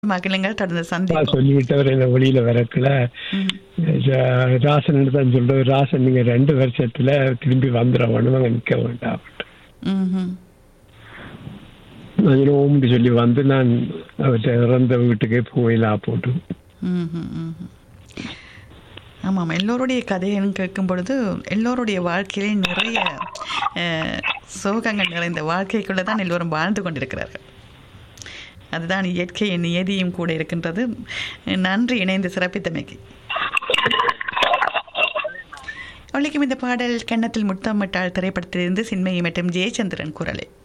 மகிழுங்கள் தொடர்ந்து அப்பா சந்திப்போம் சொல்லிவிட்டவர் என்ன வெளியில வரக்குல ம். ரா- ராசன் தான் சொல்றது ராசன் நீங்க ரெண்டு வருஷத்துல திரும்பி வந்துட வேணும் அங்க நிக்க வேண்டாம் ம்ஹும். நான் ஓம்னு சொல்லி வந்து நான் அவர்கிட்ட இறந்த வீட்டுக்கே போயிலாம் போட்டு ம்ஹும், ம்ஹும். ஆமாம் எல்லோருடைய கதையும் கேட்கும் பொழுது எல்லோருடைய வாழ்க்கையிலே நிறைய அஹ், சோகங்கள் நிறைந்த வாழ்க்கைக்குள்ளே தான் எல்லோரும் வாழ்ந்து கொண்டிருக்கிறார்கள் அதுதான் இயற்கையின் நியதியும் கூட இருக்கின்றது நன்றி இணைந்து சிறப்பித்தமைக்கு ஒழிக்கும் இந்த பாடல் கன்னத்தில் முத்தமிட்டால் திரைப்படத்திலிருந்து சின்மயி மற்றும் ஜெயச்சந்திரன் குரலில்